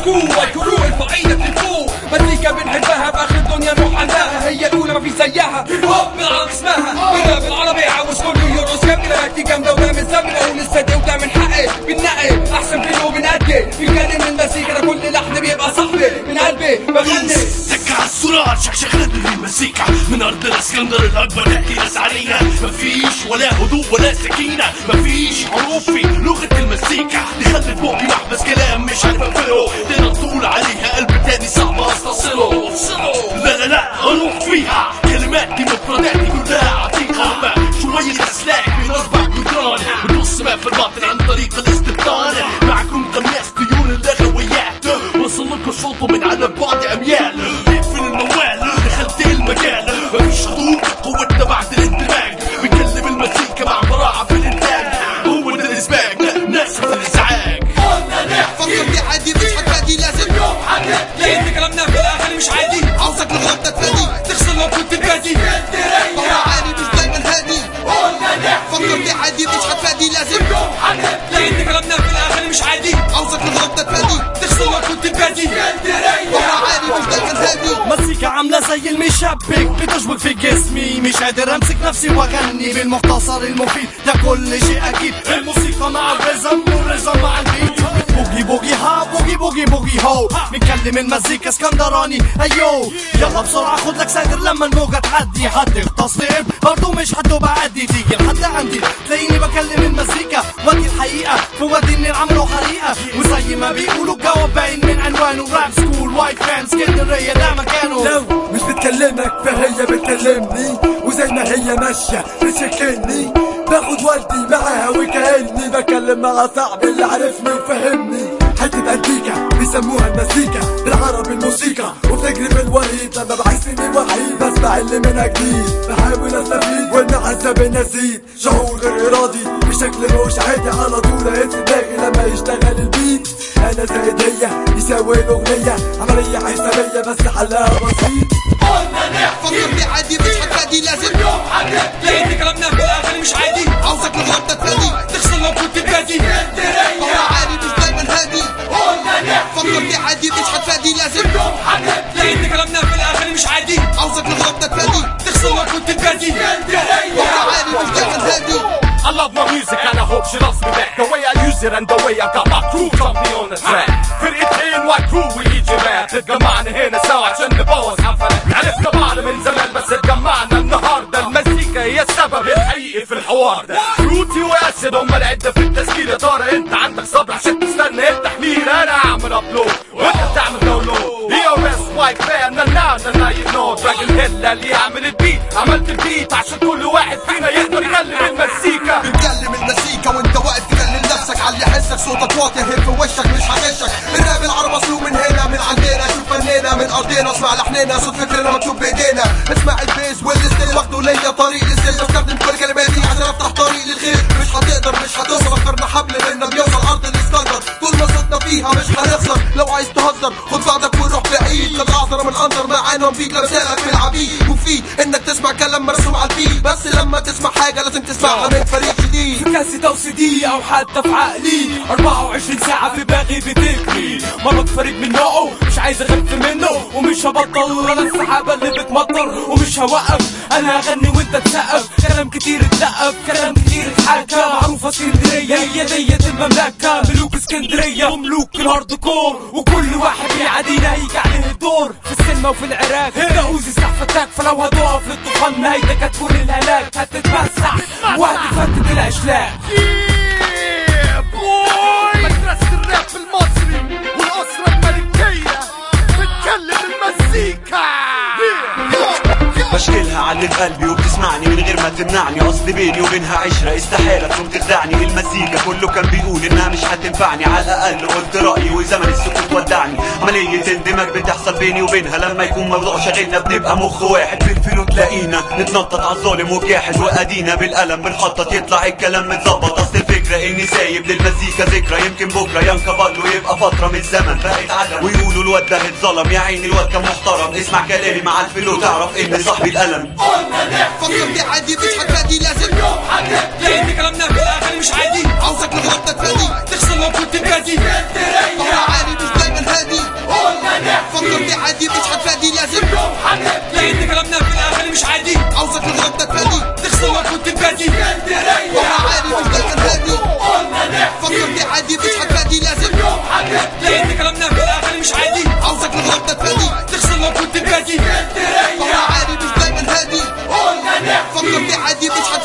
كو والكروع الفعيلة لفوق مزيكا بنحبها باخر الدنيا نروح عندها هي الاولى ما في زيها هيب هوب بالعربي اسمها بلا بالعربي عاوز كله يرقص كم كلماتي جامدة وده من زمن اقول الصدق وده من حقي بننقي احسن فيه وبنأدي في كلام المزيكا ده كل لحن بيبقى صاحبي من قلبي بغني سكة على الزرار شخشخنا المزيكا من ارض الاسكندر الاكبر نحكي ناس علينا مفيش ولا هدوء ولا سكينه مفيش حروف في لغه المزيكا دي خلت بقي محبس كلام مش عارف اقفله تقدر تقول عليها قلب تاني صعب استصله لا لا لا اروح فيها كلماتي مفرداتي كلها عتيقه شويه اسلاك من اربع جدران بنص ما في الباطن عن طريق الاستبطان معكم قناص طيور اللغويات وصل لكم صوته من على بعد اميال يقفل الموال دخلت المجال مفيش حدود قوتنا بعد الاندماج بنكلم المزيكا مع براعه في الانتاج هو ده الاسباج ناس في الازعاج فكر دي عادي مش هتفادي لازم يوم لان كلامنا في الاخر مش عادي عاوزك لغاية تفادي تغسل لو كنت البادي فهو عالي مش دايما هادي فكر دي عادي مش هتفادي لازم يوم لان كلامنا في الاخر مش عادي عاوزك لغاية تفادي تغسل لو كنت البادي فهو عالي مش دايما هادي مزيكا عاملة زي المشبك بتشبك في جسمي مش قادر امسك نفسي واغني بالمختصر المفيد ده كل شيء اكيد الموسيقى مع الرزم والرزم مع البيت بوجي بوجي ها بوجي بوجي بوجي هو بنكلم المزيكا اسكندراني ايو يلا بسرعة خد لك سادر لما الموجة تعدي هتغتصب برضو مش هتدوب عادي تيجي لحد عندي تلاقيني بكلم المزيكا وادي الحقيقة في وادي النيل عملوا حريقة وزي ما بيقولوا الجواب باين من عنوانه راب سكول وايت فان اسكندرية ده مكانه لو مش بتكلمك فهي بتكلمني وزي ما هي ماشية بتشكلني باخد ودي معاها وكأني بكلم مع صاحبي اللي عرفني وفهمني حتة أنتيكا بيسموها المزيكا بالعربي الموسيقى وبتجري بالوريد لما بحس اني وحيد بسمع اللي منها جديد بحاول استفيد والمعزة بنزيد شعور غير ارادي بشكل مش عادي على طول اهز دماغي لما يشتغل البيت انا زائد هي يساوي الاغنية عملية حسابية بس حلها بسيط فكر دي عادي مش هتفادي لازم يوم لان كلامنا في الاخر مش عادي عاوزك لغاية تفادي تغسل لو كنت البادي فهو عالي مش دايما هادي فكر دي عادي مش هتفادي لازم يوم لان كلامنا في الاخر مش عادي عاوزك لغاية تفادي تغسل لو كنت البادي فهو عالي مش دايما هادي I love my music and I hope she loves me back The way I use it and the way I got my crew jumping on the track فرقتين وايت كرو ويجي باك تتجمعنا هنا سوا عشان نبوظ حفلات عرفنا بعض من زمان بس اتجمعنا النهارده المزيكا هي السبب الحقيقي في الحوار ده فروتي واسد هم العده في التسجيل يا ترى انت عندك صبر عشان تستنى التحميل انا اعمل ابلود وانت بتعمل داونلود هي بس وايت فان نانا نانا يو نو دراجون هيلا اللي يعمل البيت عملت البيت عشان كل واحد فينا يقدر يكلم المزيكا بنكلم المزيكا وانت واقف تكلم نفسك على اللي يحسك صوتك واطي هيك في وشك مش هغشك الراب العرب اصله من هنا من عندنا شوف فننا من ارضنا اسمع لحننا صوت فكرنا مكتوب بايدينا اسمع البيز والستيل واخده ليا طريق للسيل بستخدم كل كلماتي عشان افتح طريق للخير مش هتقدر مش هتوصل اخرنا حبل بينا بيوصل ارض الاسكندر طول ما صوتنا فيها مش هنخسر لو عايز تهزر خد بعضك وروح بعيد خد اعذر من انظر معانا بيك لمثالك في العبيد وفي انك تسمع كلام مرسوم على البيت بس لما تسمع حاجه لازم تسمعها من فريق جديد في كاسة او سي دي او حتى في عقلي 24 ساعة في باغي بتجري مرض فريد من نوعه مش عايز اخف منه ومش هبطل انا السحابة اللي بتمطر ومش هوقف انا هغني وانت تسقف كلام كتير اتلقف كلام كتير اتحكى معروفة اسكندرية هي ديت المملكة ملوك اسكندرية وملوك الهارد كور وكل واحد بيعادينا هيجي عليه الدور في السينما وفي العراق هنا اوزي سلاح فتاك فلو هتقف للطوفان نهايتك هتكون الهلاك هتتمسح وهتفتت الاشلاك مدرسة الراب المصري والأسرة الملكية بتكلم المزيكا بشكلها على اللي في قلبي وبتسمعني من غير ما تمنعني اصل بيني وبينها عشرة استحالة تكون تخدعني المزيكا كله كان بيقول انها مش هتنفعني على الاقل قلت رأيي وزمن السكوت ودعني عملية اندماج بتحصل بيني وبينها لما يكون موضوع شاغلنا بنبقى مخ واحد في الفيلم تلاقينا نتنطط على الظالم وجاحد وادينا بالقلم بنخطط يطلع الكلام متظبط اصل الفكرة اني سايب للمزيكا ذكرى يمكن بكرة ينقبل له يبقى فترة من الزمن بقت عدم ويقولوا الواد ده اتظلم يا عيني الواد كان محترم اسمع كلامي مع الفلو تعرف ان صاحبي القلم فكر دي عادي مش هتفادي لازم يوم لان كلامنا في الاخر مش عادي عاوزك لغاية تفادي تغسل لو كنت البادي فهو عالي مش دايما هادي اللي عادي مش